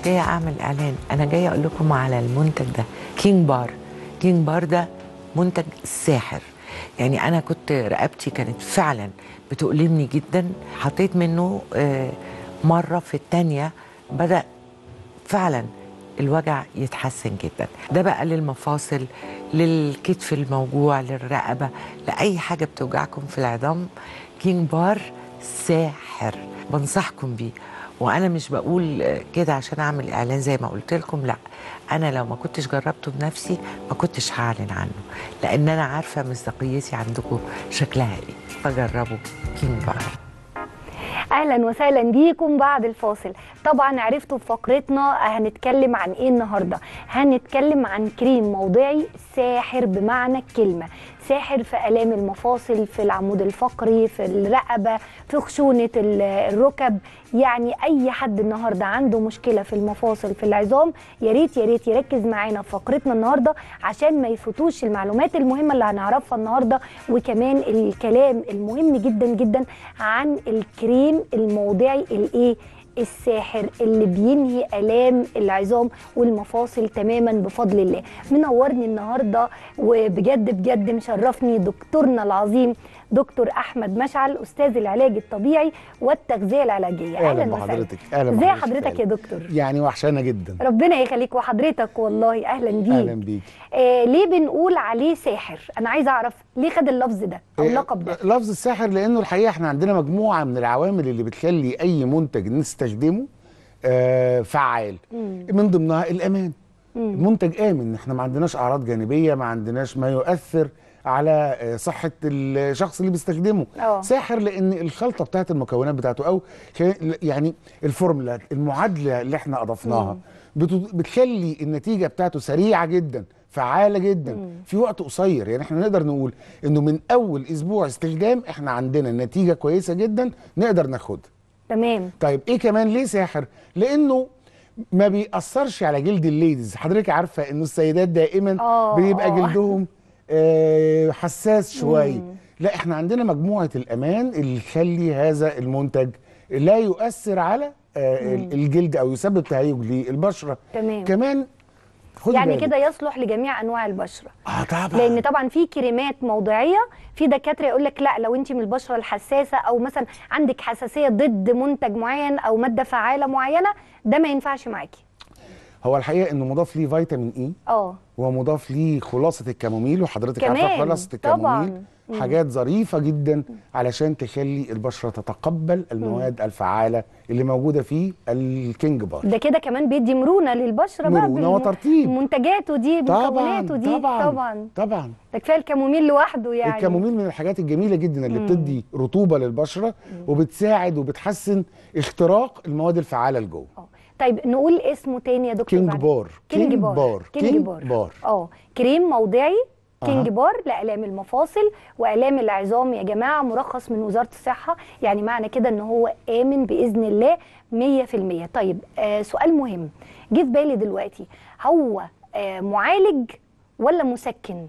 جايه اعمل اعلان انا جايه اقول لكم على المنتج ده كينج بار كينج بار ده منتج ساحر يعني انا كنت رقبتي كانت فعلا بتؤلمني جدا حطيت منه آه، مره في الثانيه بدا فعلا الوجع يتحسن جدا ده بقى للمفاصل للكتف الموجوع للرقبه لاي حاجه بتوجعكم في العظام كينج بار ساحر بنصحكم بيه وانا مش بقول كده عشان اعمل اعلان زي ما قلت لكم لا انا لو ما كنتش جربته بنفسي ما كنتش هعلن عنه لان انا عارفه مصداقيتي عندكم شكلها ايه فجربوا كينج بار اهلا وسهلا بيكم بعد الفاصل طبعا عرفتوا في فقرتنا هنتكلم عن ايه النهارده هنتكلم عن كريم موضعي ساحر بمعنى الكلمه ساحر في الام المفاصل في العمود الفقري في الرقبه في خشونه ال- الركب يعني اي حد النهارده عنده مشكله في المفاصل في العظام يا ريت يا ريت يركز معانا في فقرتنا النهارده عشان ما يفوتوش المعلومات المهمه اللي هنعرفها النهارده وكمان الكلام المهم جدا جدا عن الكريم الموضعي الايه الساحر اللي بينهي الام العظام والمفاصل تماما بفضل الله منورني النهارده وبجد بجد مشرفني دكتورنا العظيم دكتور احمد مشعل استاذ العلاج الطبيعي والتغذيه العلاجيه اهلا وسهلا. بحضرتك اهلا ازي بحضرتك حضرتك يا دكتور يعني وحشانه جدا ربنا يخليك وحضرتك والله اهلا بيك اهلا بيك آه ليه بنقول عليه ساحر انا عايزه اعرف ليه خد اللفظ ده او إيه، اللقب ده لفظ الساحر لانه الحقيقه احنا عندنا مجموعه من العوامل اللي بتخلي اي منتج نستخدمه آه فعال من ضمنها الامان المنتج امن احنا ما عندناش اعراض جانبيه ما عندناش ما يؤثر على آه، صحه الشخص اللي بيستخدمه اه. ساحر لان الخلطه بتاعت المكونات بتاعته او خ- يعني الفورمولا المعادله اللي احنا اضفناها بت- بتخلي النتيجه بتاعته سريعه جدا فعاله جدا في وقت قصير يعني احنا نقدر نقول انه من اول اسبوع استخدام احنا عندنا نتيجه كويسه جدا نقدر ناخدها تمام طيب ايه كمان ليه ساحر لانه ما بيأثرش على جلد الليديز حضرتك عارفه انه السيدات دائما آه، بيبقى آه. جلدهم آه، حساس شويه لا احنا عندنا مجموعه الامان اللي تخلي هذا المنتج لا يؤثر على آه، الجلد او يسبب تهيج للبشره تمام. كمان خد يعني بالك. كده يصلح لجميع انواع البشره اه طبعا لان طبعا في كريمات موضعيه في دكاتره يقول لك لا لو انت من البشره الحساسه او مثلا عندك حساسيه ضد منتج معين او ماده فعاله معينه ده ما ينفعش معاكي هو الحقيقه انه مضاف ليه فيتامين اي اه ومضاف ليه خلاصه الكاموميل وحضرتك كمان، عارفه خلاصه الكاموميل طبعاً. حاجات ظريفه جدا علشان تخلي البشره تتقبل المواد الفعاله اللي موجوده في الكينج بار ده كده كمان بيدي مرونه للبشره بقى مرونة بالم- وترطيب. منتجاته دي طبعا مكوناته دي طبعا طبعا طبعا ده كفايه الكاموميل لوحده يعني الكاموميل من الحاجات الجميله جدا اللي بتدي رطوبه للبشره وبتساعد وبتحسن اختراق المواد الفعاله لجوه اه طيب نقول اسمه تاني يا دكتور كينج بعد- بار. كينج كينج بار بار. كينج كينج بار بار. اه كريم موضعي كينج أها. بار لآلام المفاصل وآلام العظام يا جماعة مرخص من وزارة الصحة يعني معنى كده ان هو آمن بإذن الله 100% طيب آه سؤال مهم جه في بالي دلوقتي هو آه معالج ولا مسكن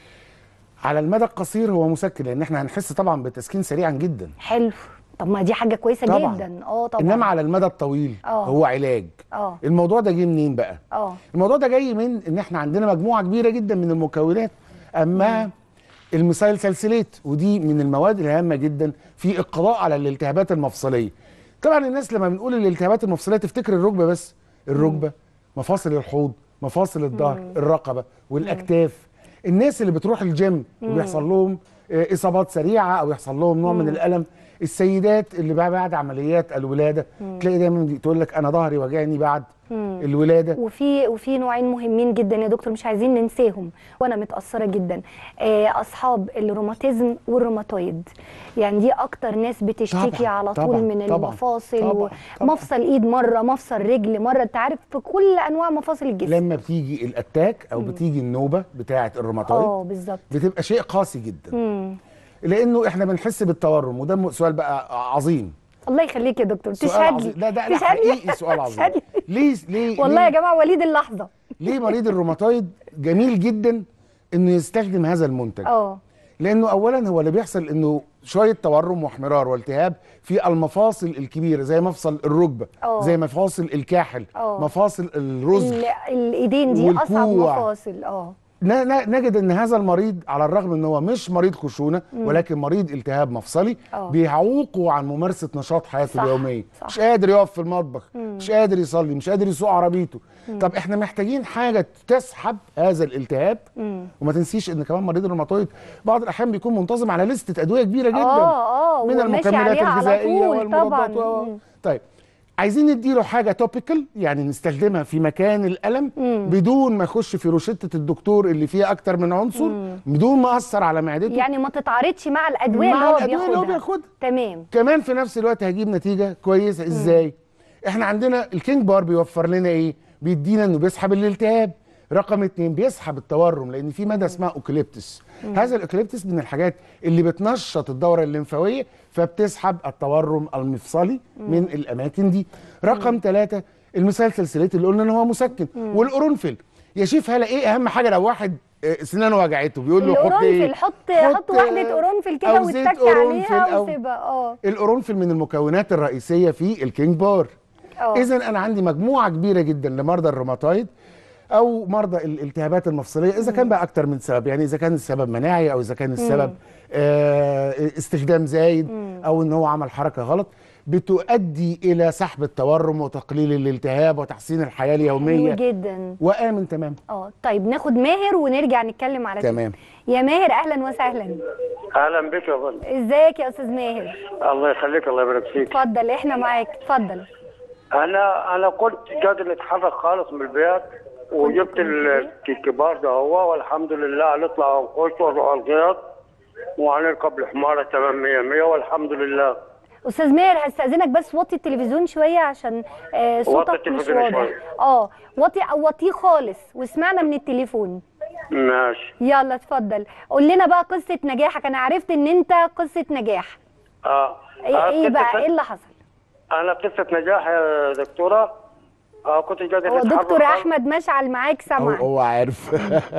على المدى القصير هو مسكن لان احنا هنحس طبعا بتسكين سريعا جدا حلو طب ما دي حاجة كويسة طبعا جدا اه طبعا انما على المدى الطويل آه. هو علاج اه الموضوع ده جه منين بقى اه الموضوع ده جاي من ان احنا عندنا مجموعه كبيره جدا من المكونات اما الميثايل سالسيليت ودي من المواد الهامه جدا في القضاء على الالتهابات المفصليه طبعا الناس لما بنقول الالتهابات المفصليه تفتكر الركبه بس الركبه مفاصل الحوض مفاصل الظهر الرقبه والاكتاف الناس اللي بتروح الجيم وبيحصل لهم آه، اصابات سريعه او يحصل لهم نوع من الالم السيدات اللي بقى بعد عمليات الولاده تلاقي دايما تقول لك انا ظهري وجعني بعد الولاده وفي وفي نوعين مهمين جدا يا دكتور مش عايزين ننساهم وانا متاثره جدا آه، اصحاب الروماتيزم والروماتويد يعني دي اكتر ناس بتشتكي طبعاً، على طول طبعاً، من طبعاً، المفاصل طبعاً، طبعاً. ومفصل ايد مره مفصل رجل مره انت عارف في كل انواع مفاصل الجسم لما بتيجي الاتاك او بتيجي النوبه بتاعه الروماتويد اه بالظبط بتبقى شيء قاسي جدا مم. لانه احنا بنحس بالتورم وده م- سؤال بقى عظيم الله يخليك يا دكتور سؤال تشهد عظيم لي لا ده لا تشهد لي؟ حقيقي سؤال عظيم تشهد لي. ليه ليه والله ليه يا جماعه وليد اللحظه ليه مريض الروماتويد جميل جدا انه يستخدم هذا المنتج اه لانه اولا هو اللي بيحصل انه شويه تورم واحمرار والتهاب في المفاصل الكبيره زي مفصل الركبه أوه. زي مفاصل الكاحل أوه. مفاصل الرزق ال- الايدين دي اصعب والكوع. مفاصل اه ن- ن- نجد ان هذا المريض على الرغم ان هو مش مريض خشونه ولكن مريض التهاب مفصلي آه. بيعوقه عن ممارسه نشاط حياته صح، اليوميه صح. مش قادر يقف في المطبخ مش قادر يصلي مش قادر يسوق عربيته طب احنا محتاجين حاجه تسحب هذا الالتهاب وما تنسيش ان كمان مريض الروماتويد بعض الاحيان بيكون منتظم على لسته ادويه كبيره جدا اه اه من وماشي المكملات عليها على الغذائيه طول والمضادات طبعا و- مم. طيب عايزين نديله حاجه توبيكال يعني نستخدمها في مكان الالم بدون ما يخش في روشته الدكتور اللي فيها اكتر من عنصر بدون ما اثر على معدته يعني ما تتعارضش مع الادويه مع اللي هو الأدوية اللي هو بياخدها بياخدها. تمام كمان في نفس الوقت هجيب نتيجه كويسه ازاي احنا عندنا الكينج بار بيوفر لنا ايه بيدينا انه بيسحب الالتهاب رقم اتنين بيسحب التورم لان في ماده اسمها اوكليبتس هذا الاوكليبتس من الحاجات اللي بتنشط الدوره الليمفاويه فبتسحب التورم المفصلي من الاماكن دي رقم ثلاثة المثال سلسلات اللي قلنا ان هو مسكن والقرنفل يا شيف هلا ايه اهم حاجه لو واحد آه، سنانه وجعته بيقول له حط ايه القرنفل حط حط واحده قرنفل كده أو زيت واتك قرنفل عليها أو- وسيبها اه القرنفل من المكونات الرئيسيه في الكينج بار اه اذا انا عندي مجموعه كبيره جدا لمرضى الروماتويد او مرضى الالتهابات المفصليه اذا كان بقى اكتر من سبب يعني اذا كان السبب مناعي او اذا كان السبب آه استخدام زايد او ان هو عمل حركه غلط بتؤدي الى سحب التورم وتقليل الالتهاب وتحسين الحياه حلو اليوميه جدا وامن تمام اه طيب ناخد ماهر ونرجع نتكلم على كده. تمام. يا ماهر اهلا وسهلا اهلا بك يا فندم ازيك يا استاذ ماهر الله يخليك الله يبارك فيك اتفضل احنا معاك اتفضل انا انا كنت قادر اتحرك خالص من البيت وجبت ال- الكبار ده هو والحمد لله هنطلع ونخش ونروح الغيط وهنركب الحماره تمام 100 100 والحمد لله استاذ ماهر هستاذنك بس وطي التلفزيون شويه عشان آه صوتك مش التلفزيون واضح شوية. اه وطي او وطيه خالص واسمعنا من التليفون ماشي يلا اتفضل قول لنا بقى قصه نجاحك انا عرفت ان انت قصه نجاح اه ايه, آه، إيه قصة- بقى ايه اللي حصل انا قصه نجاح يا دكتوره آه كنت قادر هو اتحرك دكتور خالص. احمد مشعل معاك هو, سامعك هو عارف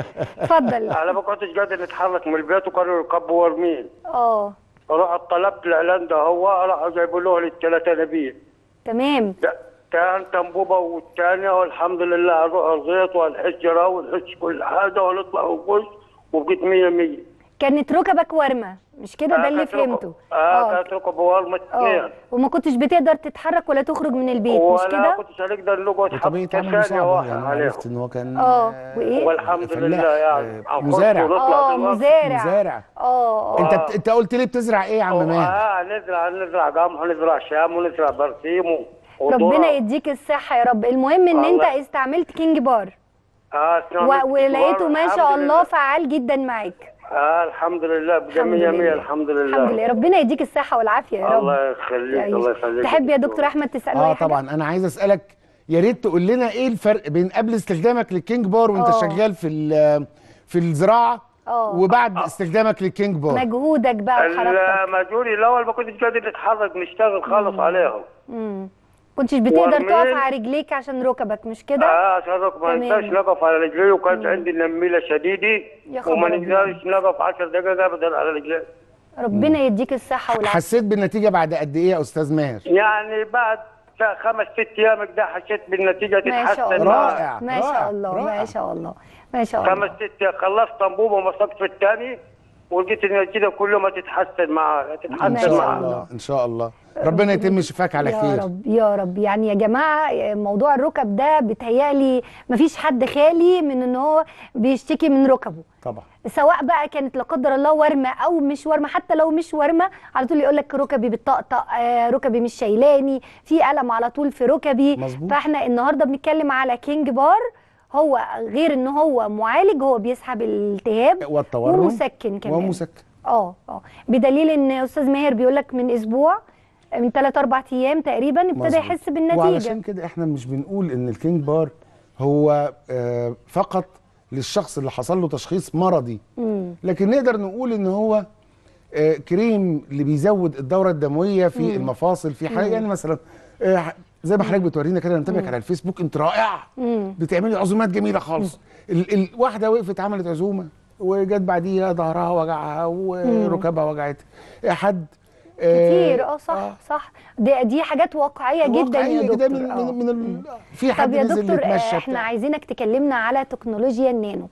اتفضل انا ما كنتش قادر اتحرك من البيت وكانوا يركبوا ورمين اه رحت طلبت الاعلان ده هو راحوا جايبوا له الثلاثه نبيل تمام كان تنبوبة والثانية والحمد لله نروح الغيط والحجرة ونحش كل حاجة ونطلع ونخش وبقيت مية مية كانت ركبك ورمه مش كده ده آه، اللي كانت ركب- فهمته اه كانت ركب ورمة اه اثنين وما كنتش بتقدر تتحرك ولا تخرج من البيت مش ولا كده كنتش هنقدر نقعد وطبيعه حتى عمله ثانية صعبه واحدة يعني عليهم عرفت ان هو كان اه وايه والحمد فلاح، لله يعني آه، هنخش مزارع. ونطلع اه دلوقتي. مزارع مزارع. اه انت اه بت... انت قلت لي بتزرع ايه يا عم ماهر اه نزرع نزرع قمح ونزرع شام ونزرع برسيم و- وذرة. ربنا يديك الصحه يا رب المهم ان انت الله. استعملت كينج بار اه و... ولقيته ما شاء الحمد الله لله. فعال جدا معاك اه الحمد لله بقى الحمد مية مية لله. الحمد لله الحمد لله ربنا يديك الصحه والعافيه يا رب الله يخليك يعيش. الله يخليك تحب يا دكتور احمد تساله اه اي حاجه طبعا انا عايز اسالك يا ريت تقول لنا ايه الفرق بين قبل استخدامك للكينج بار وانت آه. شغال في ال- في الزراعه آه. وبعد استخدامك للكينج بار مجهودك بقى وحركتك المجهولي الاول ما كنتش قادر نتحرك نشتغل خالص عليهم امم كنتش بتقدر ورميل. تقف على رجليك عشان ركبك مش كده اه عشان ما تمام. نقدرش نقف على رجلي وكانت عندي نميله شديده يا خبر وما أبيض. نقدرش نقف 10 دقائق ابدا على رجلي ربنا يديك الصحه والعافيه حسيت بالنتيجه بعد قد ايه يا استاذ ماهر يعني بعد خمس ست ايام كده حسيت بالنتيجه ما شاء تتحسن الله معايا. رائع، ما شاء رائع، الله ما رائع. شاء الله ما شاء خمس الله ست ايام خلصت انبوبه ومسكت في الثاني ولقيت النتيجه كل ما تتحسن معايا ما ان تتحسن شاء شاء معايا الله. الله ان شاء الله ربنا يتم شفاك على يا خير رب يا رب يعني يا جماعه موضوع الركب ده بيتهيألي مفيش حد خالي من ان هو بيشتكي من ركبه طبعا سواء بقى كانت لا قدر الله ورمه او مش ورمه حتى لو مش ورمه على طول يقول لك ركبي بتطقطق آه، ركبي مش شايلاني في الم على طول في ركبي مظبوط. فاحنا النهارده بنتكلم على كينج بار هو غير ان هو معالج هو بيسحب الالتهاب والتورم ومسكن كمان ومسكن اه اه بدليل ان استاذ ماهر بيقول لك من اسبوع من 3 4 ايام تقريبا ابتدى مظبوط. يحس بالنتيجه وعلشان كده احنا مش بنقول ان الكينج بار هو آه، فقط للشخص اللي حصل له تشخيص مرضي مم. لكن نقدر نقول ان هو آه، كريم اللي بيزود الدوره الدمويه في المفاصل في حاجه يعني مثلا آه، زي ما حضرتك بتورينا كده نتابعك على الفيسبوك انت رائعه مم. بتعملي عزومات جميله خالص ال- الواحده وقفت عملت عزومه وجت بعديها ظهرها وجعها وركبها وجعتها حد آه، كتير اه صح صح دي دي حاجات واقعيه جدا يا واقعية كده دكتور من آه. من, من ال... في حد طب يا نزل دكتور آه، يتمشى احنا بتاع. عايزينك تكلمنا على تكنولوجيا النانو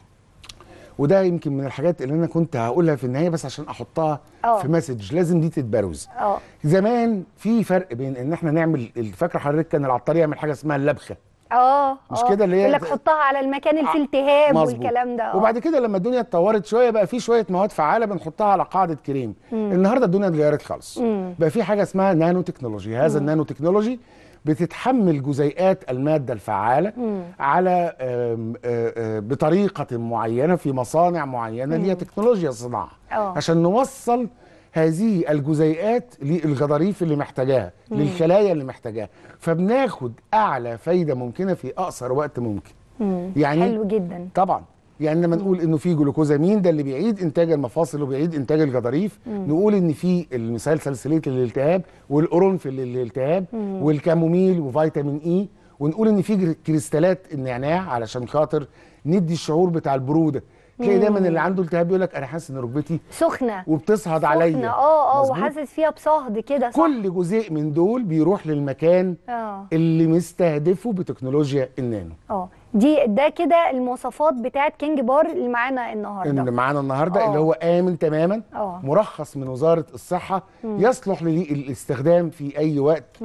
وده يمكن من الحاجات اللي انا كنت هقولها في النهايه بس عشان احطها آه. في مسج لازم دي تتبروز اه زمان في فرق بين ان احنا نعمل فاكر حضرتك كان العطار يعمل حاجه اسمها اللبخه اه مش آه. كده اللي هي- يقول لك حطها على المكان اللي فيه التهاب مظبوط. والكلام ده آه. وبعد كده لما الدنيا اتطورت شويه بقى في شويه مواد فعاله بنحطها على قاعده كريم النهارده الدنيا اتغيرت خالص بقى في حاجه اسمها نانو تكنولوجي هذا النانو تكنولوجي بتتحمل جزيئات الماده الفعاله على آم، آه، آه، بطريقه معينه في مصانع معينه اللي هي تكنولوجيا الصناعه آه. عشان نوصل هذه الجزيئات للغضاريف اللي محتاجاها للخلايا اللي محتاجاها فبناخد اعلى فايده ممكنه في اقصر وقت ممكن يعني حلو جدا طبعا يعني لما نقول انه في جلوكوزامين ده اللي بيعيد انتاج المفاصل وبيعيد انتاج الغضاريف نقول ان في المثال سلسليه للالتهاب والقرنفل للالتهاب والكاموميل وفيتامين اي ونقول ان في جر- كريستالات النعناع علشان خاطر ندي الشعور بتاع البروده تلاقي دايما اللي عنده التهاب يقول لك انا حاسس ان ركبتي سخنه وبتصهد سخنه عليا اه اه مظبوط؟ وحاسس فيها بصهد كده صح كل جزيء من دول بيروح للمكان اه اللي مستهدفه بتكنولوجيا النانو اه دي ده كده المواصفات بتاعت كينج بار اللي معانا النهارده اللي معانا النهارده آه. اللي هو امن تماما آه. مرخص من وزاره الصحه يصلح للاستخدام في اي وقت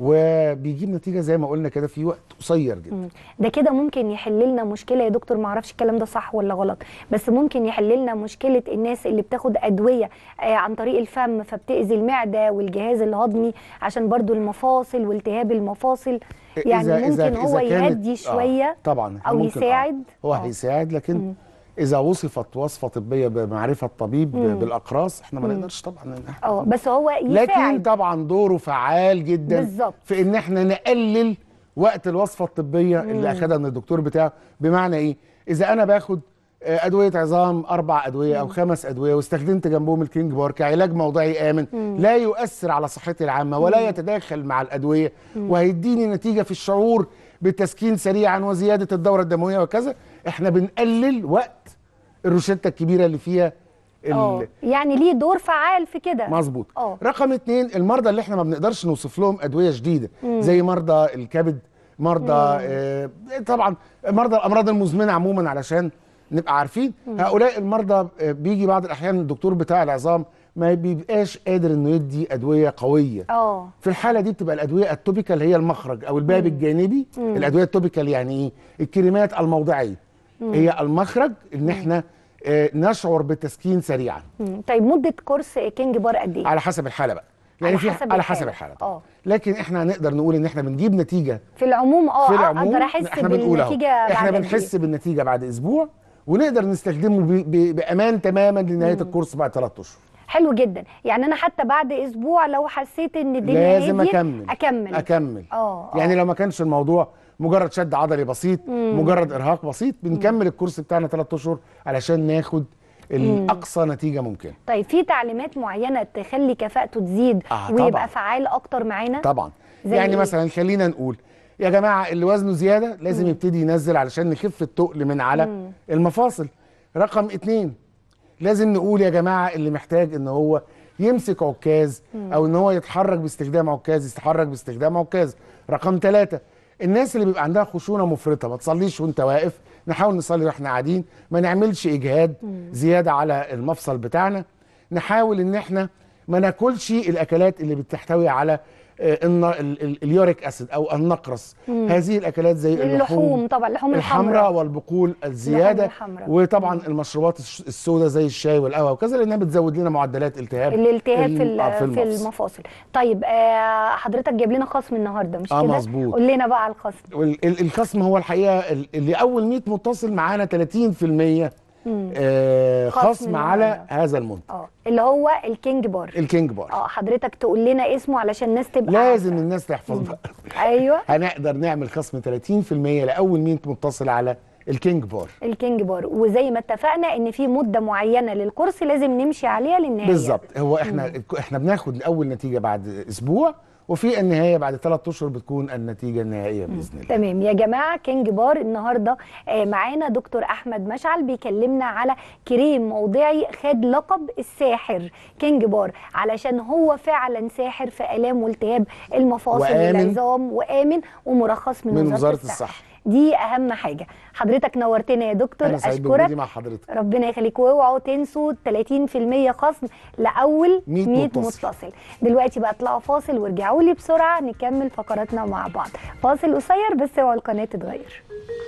وبيجيب نتيجه زي ما قلنا كده في وقت قصير جدا مم. ده كده ممكن يحل لنا مشكله يا دكتور ما اعرفش الكلام ده صح ولا غلط بس ممكن يحل لنا مشكله الناس اللي بتاخد ادويه آه عن طريق الفم فبتاذي المعده والجهاز الهضمي عشان برضو المفاصل والتهاب المفاصل يعني إذا- إذا- ممكن هو إذا كانت- يهدي آه، شويه طبعا أو ممكن يساعد؟ هو آه. هيساعد لكن اذا وصفت وصفه طبيه بمعرفه الطبيب بالاقراص احنا ما نقدرش طبعا إن إحنا- اه بس هو لكن يساعد طبعا دوره فعال جدا بالظبط. في ان احنا نقلل وقت الوصفه الطبيه اللي اخدها من الدكتور بتاعه بمعنى ايه اذا انا باخد آه، ادويه عظام اربع ادويه او خمس ادويه واستخدمت جنبهم الكينج بار كعلاج موضعي امن لا يؤثر على صحتي العامه ولا يتداخل مع الادويه وهيديني نتيجه في الشعور بالتسكين سريعا وزياده الدوره الدمويه وكذا احنا بنقلل وقت الروشته الكبيره اللي فيها ال- اه يعني ليه دور فعال في كده مظبوط اه. رقم اتنين المرضى اللي احنا ما بنقدرش نوصف لهم ادويه جديده زي مرضى الكبد مرضى آه طبعا مرضى الامراض المزمنه عموما علشان نبقى عارفين هؤلاء المرضى آه بيجي بعض الاحيان الدكتور بتاع العظام ما بيبقاش قادر انه يدي ادويه قويه اه في الحاله دي بتبقى الادويه التوبيكال هي المخرج او الباب الجانبي الادويه التوبيكال يعني ايه الكريمات الموضعيه هي المخرج ان احنا آه نشعر بالتسكين سريعا مم. طيب مده كورس كينج بار قد ايه على حسب الحاله بقى على في حسب على الحالة. حسب الحاله اه. لكن احنا هنقدر نقول ان احنا بنجيب نتيجه في العموم اه في العموم اقدر احس احنا بنقول اهو بالنتيجه احنا بعد قد بنحس إيه؟ بالنتيجه بعد اسبوع ونقدر نستخدمه ب... ب... بامان تماما لنهايه الكورس بعد ثلاث اشهر حلو جدا يعني انا حتى بعد اسبوع لو حسيت ان الدنيا لازم هديت، اكمل اكمل اكمل اه آه. يعني لو ما كانش الموضوع مجرد شد عضلي بسيط مجرد ارهاق بسيط بنكمل الكورس بتاعنا ثلاث اشهر علشان ناخد الاقصى نتيجه ممكن طيب في تعليمات معينه تخلي كفاءته تزيد آه، ويبقى طبعاً. فعال اكتر معانا طبعا زي يعني إيه؟ مثلا خلينا نقول يا جماعه اللي وزنه زياده لازم يبتدي ينزل علشان نخف التقل من على المفاصل رقم اتنين لازم نقول يا جماعه اللي محتاج ان هو يمسك عكاز او ان هو يتحرك باستخدام عكاز يتحرك باستخدام عكاز رقم ثلاثة الناس اللي بيبقى عندها خشونه مفرطه ما تصليش وانت واقف نحاول نصلي واحنا قاعدين ما نعملش اجهاد زياده على المفصل بتاعنا نحاول ان احنا ما ناكلش الاكلات اللي بتحتوي على آه، الن- ال- ال- اليوريك اسيد او النقرس هذه الاكلات زي اللحوم اللحوم طبعا اللحوم الحمراء الحمراء والبقول الزياده الحمراء. وطبعا المشروبات الش- السوداء زي الشاي والقهوه وكذا لانها بتزود لنا معدلات التهاب الالتهاب في ال- آه، ال- في المفصل. المفاصل طيب آه حضرتك جايب لنا خصم النهارده مش آه، كده مظبوط. قول لنا بقى على الخصم وال- ال- الخصم هو الحقيقه ال- اللي اول 100 متصل معانا 30% آه خصم خصم على النهاردة. هذا المنتج اه اللي هو الكينج بار الكينج بار اه حضرتك تقول لنا اسمه علشان الناس تبقى لازم عارفة. الناس تحفظ بقى ايوه هنقدر نعمل خصم 30% لاول 100 متصل على الكينج بار الكينج بار وزي ما اتفقنا ان في مده معينه للكورس لازم نمشي عليها للنهايه بالظبط هو احنا احنا بناخد اول نتيجه بعد اسبوع وفي النهايه بعد ثلاث اشهر بتكون النتيجه النهائيه باذن الله تمام يا جماعه كينج بار النهارده آه، معانا دكتور احمد مشعل بيكلمنا على كريم موضعي خد لقب الساحر كينج بار علشان هو فعلا ساحر في الام والتهاب المفاصل وآمن. والعظام وامن ومرخص من, من وزاره, وزارة الصحه, الصحة. دي اهم حاجه حضرتك نورتنا يا دكتور انا سعيد اشكرك بوجودي مع حضرتك ربنا يخليك واوعوا تنسوا 30% خصم لاول 100 100 متصل. متصل دلوقتي بقى اطلعوا فاصل وارجعوا لي بسرعه نكمل فقراتنا مع بعض فاصل قصير بس اوعوا القناه تتغير